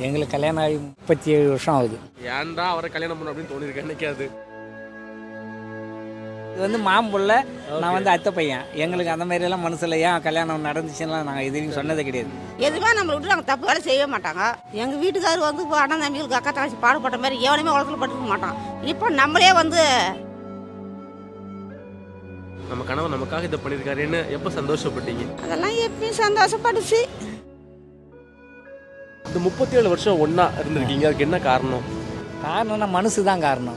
எங்களுக்கு கல்யாணம் ஆகி முப்பத்தி ஏழு வருஷம் ஆகுது ஏன்டா அவரை கல்யாணம் பண்ண அப்படின்னு தோணிருக்கேன் என்னைக்காது இது வந்து மாம்புள்ள நான் வந்து அத்தை பையன் எங்களுக்கு அந்த மாதிரி எல்லாம் மனசில் ஏன் கல்யாணம் நடந்துச்சுன்னா நாங்கள் இது வரைக்கும் சொன்னதே கிடையாது எதுவுமே நம்மளை விட்டு நாங்கள் தப்பு வேலை செய்யவே மாட்டாங்க எங்கள் வீட்டுக்காரர் வந்து இப்போ அண்ணன் தம்பிகளுக்கு அக்கா தங்கச்சி பாடுபட்ட மாதிரி எவனையுமே உலகத்தில் பட்டுக்க மாட்டான் இப்போ நம்மளே வந்து நம்ம கணவர் நமக்காக இதை பண்ணியிருக்காருன்னு எப்போ சந்தோஷப்பட்டீங்க அதெல்லாம் எப்பயும் சந்தோஷப்பட்டுச்சு இந்த முப்பத்தி ஏழு வருஷம் ஒன்றா இருந்திருக்கீங்க அதுக்கு என்ன காரணம் காரணம்னா மனசு தான் காரணம்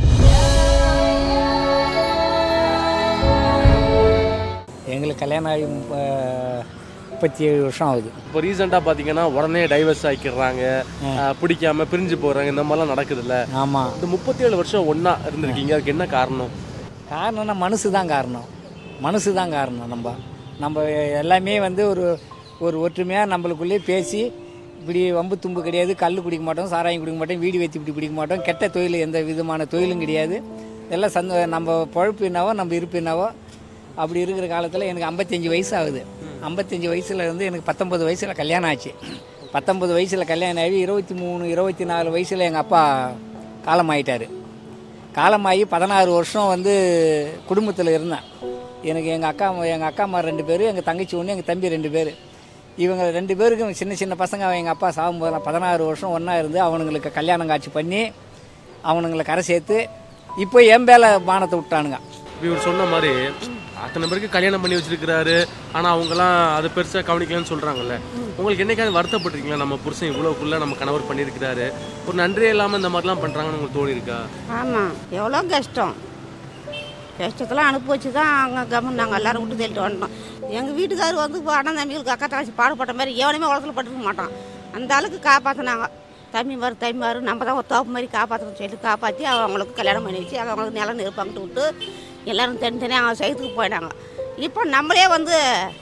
எங்களுக்கு கல்யாணம் ஆகி முப்ப- முப்பத்தி ஏழு வருஷம் ஆகுது இப்போ ரீசெண்டாக பார்த்தீங்கன்னா உடனே டைவர்ஸ் ஆக்கிடுறாங்க அஹ், பிடிக்காம பிரிஞ்சு போகிறாங்க இந்த மாதிரிலாம் நடக்குதுல்ல ஆமாம் இந்த முப்பத்தி ஏழு வருஷம் ஒன்றா இருந்திருக்கீங்க அதுக்கு என்ன காரணம் காரணம்னா மனசு தான் காரணம் மனசு தான் காரணம் நம்ம நம்ம எல்லாமே வந்து ஒரு ஒரு ஒற்றுமையாக நம்மளுக்குள்ளேயே பேசி இப்படி வம்பு தும்பு கிடையாது கல் குடிக்க மாட்டோம் சாராயம் குடிக்க மாட்டோம் வீடு வெத்தி இப்படி பிடிக்க மாட்டோம் கெட்ட தொழில் எந்த விதமான தொழிலும் கிடையாது எல்லாம் சந்த நம்ம பொழப்பு என்னவோ நம்ம இருப்பு என்னவோ அப்படி இருக்கிற காலத்தில் எனக்கு ஐம்பத்தஞ்சு வயசு ஆகுது ஐம்பத்தஞ்சு வயசில் இருந்து எனக்கு பத்தொம்பது வயசில் கல்யாணம் ஆச்சு பத்தொம்பது வயசில் கல்யாணம் ஆகி இருபத்தி மூணு இருபத்தி நாலு வயசில் எங்கள் அப்பா காலமாயிட்டார் காலமாகி பதினாறு வருஷம் வந்து குடும்பத்தில் இருந்தேன் எனக்கு எங்கள் அக்கா எங்கள் அக்காம்மா ரெண்டு பேர் எங்கள் தங்கச்சி ஒன்று எங்கள் தம்பி ரெண்டு பேர் இவங்க ரெண்டு பேருக்கும் சின்ன சின்ன பசங்க எங்கள் அப்பா சாகும்போதெல்லாம் பதினாறு வருஷம் ஒன்றா இருந்து அவனுங்களுக்கு கல்யாணம் காட்சி பண்ணி அவனுங்களை கரை சேர்த்து இப்போ என் பேல பானத்தை விட்டானுங்க இப்போ இவர் சொன்ன மாதிரி அத்தனை பேருக்கு கல்யாணம் பண்ணி வச்சிருக்கிறாரு ஆனால் அவங்கலாம் அது பெருசாக கவனிக்கலன்னு சொல்கிறாங்கல்ல உங்களுக்கு என்னைக்காவது வருத்தப்பட்டிருக்கீங்களா நம்ம புருஷன் இவ்வளோக்குள்ள நம்ம கணவர் பண்ணியிருக்கிறாரு ஒரு நன்றியே இல்லாமல் இந்த மாதிரிலாம் பண்ணுறாங்கன்னு உங்களுக்கு தோணி இருக்கா ஆமாம் எவ்வளோ கஷ்டம் கஷ்டத்தெல்லாம் அனுபவிச்சு தான் அங்கே கம்மன் நாங்கள் எல்லாரும் விட்டு தள்ளிட்டு வந்துட்டோம் எங்கள் வீட்டுக்காரர் வந்து இப்போ அண்ணன் தம்பிகளுக்கு அக்கா தங்கச்சி பாடுபட்ட மாதிரி எவனையுமே உலகத்தில் பட்டுக்க மாட்டான் அந்த அளவுக்கு காப்பாற்றினாங்க தம்பி மாறு தம்பி மாறு நம்ம தான் ஒரு தோப்பு மாதிரி காப்பாற்றணும்னு சொல்லிட்டு காப்பாற்றி அவங்களுக்கு கல்யாணம் பண்ணி வச்சு அவங்களுக்கு நிலம் நெருப்பாங்கிட்டு விட்டு எல்லாரும் தனித்தனியாக அவங்க சைத்துக்கு போயிட்டாங்க இப்போ நம்மளே வந்து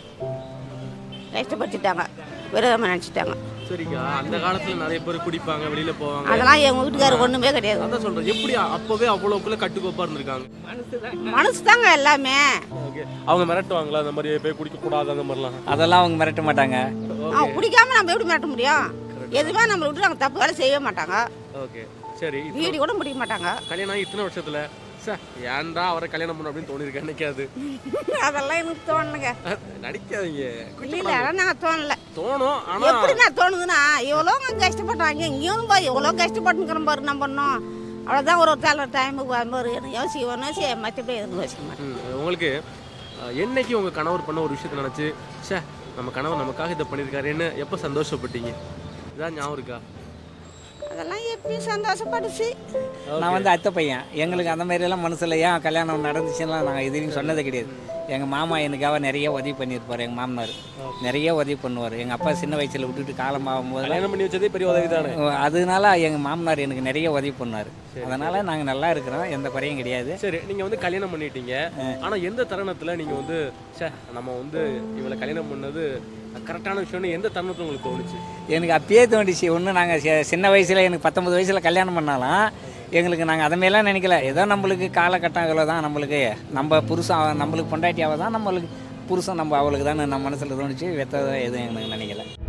கஷ்டப்படுத்திட்டாங்க விரோதமாக நினச்சிட்டாங்க சரிக்கா அந்த காலத்தில் நிறைய பேர் குடிப்பாங்க வெளியில் போவாங்க அதெல்லாம் எங்கள் வீட்டுக்காரர் ஒன்றுமே கிடையாது அதான் சொல்கிறேன் எப்படி அப்போவே அவ்வளோக்குள்ள கட்டுக்கோப்பாக இருந்திருக்காங்க மனசு தாங்க எல்லாமே ஓகே அவங்க மிரட்டுவாங்களா அந்த மாதிரி போய் குடிக்கக்கூடாது அந்த மாதிரிலாம் அதெல்லாம் அவங்க மிரட்ட மாட்டாங்க அவன் குடிக்காம நம்ம எப்படி மிரட்ட முடியும் எதுவுமே நம்மளை விட்டு நாங்கள் தப்பு வேலை செய்யவே மாட்டாங்க ஓகே சரி வீடு கூட முடிக்க மாட்டாங்க கல்யாணம் ஆகி இத்தனை வருஷத்தில் சார் ஏன்டா அவரை கல்யாணம் பண்ண அப்படின்னு தோணிருக்கேன் என்னைக்காது அதெல்லாம் எனக்கு தோணுங்க நடிக்காதீங்க இல்லை இல்லை அதெல்லாம் நாங்கள் தோணல தோணும் ஆனால் எப்படி நான் தோணுதுன்னா எவ்வளோ கஷ்டப்பட்டாங்க இங்கேயும் பா எவ்வளோ கஷ்டப்பட்டுக்கிறோம் பாரு நம்ம பண்ணோம் அவ்வளோதான் ஒரு ஒரு தாள் டைமுக்கு வரும்போது எனக்கு யோசிக்க ஒன்றும் சரி மற்றபடி எதுவும் யோசிக்க மாட்டேன் ம், உங்களுக்கு அஹ், என்னைக்கு உங்கள் கணவர் பண்ண ஒரு விஷயத்தை நினச்சி ச்சே நம்ம கணவர் நமக்காக இதை பண்ணியிருக்காருன்னு எப்போ சந்தோஷப்பட்டீங்க இதான் ஞாபகம் இருக்கா அதெல்லாம் எப்பயும் சந்தோஷப்பட்டுச்சு நான் வந்து அத்தை பையன் எங்களுக்கு அந்த மாதிரி எல்லாம் மனசில் ஏன் கல்யாணம் நடந்துச்சுன்னா நாங்கள் இது வரைக்கும் சொன்னதே கிடையாது எங்கள் மாமா எனக்காக நிறைய உதவி பண்ணியிருப்பார் எங்கள் மாமனார் நிறைய உதவி பண்ணுவார் எங்கள் அப்பா சின்ன வயசில் விட்டுட்டு காலமாகும் போதெல்லாம் கல்யாணம் பண்ணி வச்சதே பெரிய உதவி தானே அதனால எங்கள் மாமனார் எனக்கு நிறைய உதவி பண்ணார் அதனால் நாங்கள் நல்லா இருக்கிறோம் எந்த குறையும் கிடையாது சரி நீங்கள் வந்து கல்யாணம் பண்ணிட்டீங்க ஆனால் எந்த தருணத்தில் நீங்கள் வந்து ச்சே நம்ம வந்து இவளை கல்யாணம் பண்ணது கரெக்டான விஷயம்னு எந்த தருணத்தில் உங்களுக்கு தோணுச்சு எனக்கு அப்பயே தோண்டிச்சு ஒன்று நாங்கள் சின்ன வயசில் எனக்கு பத்தொம்பது வயசில் கல்யாணம் பண்ணாலும் எங்களுக்கு நாங்கள் அதை மாதிரிலாம் நினைக்கல ஏதோ நம்மளுக்கு காலகட்டம் இவ்வளோ தான் நம்மளுக்கு நம்ம புருஷன் நம்மளுக்கு பொண்டாட்டியாவை தான் நம்மளுக்கு புருஷன் நம்ம அவளுக்கு தான் நம்ம மனசில் தோணுச்சு வெத்ததை எதுவும் எனக்கு நினைக்கல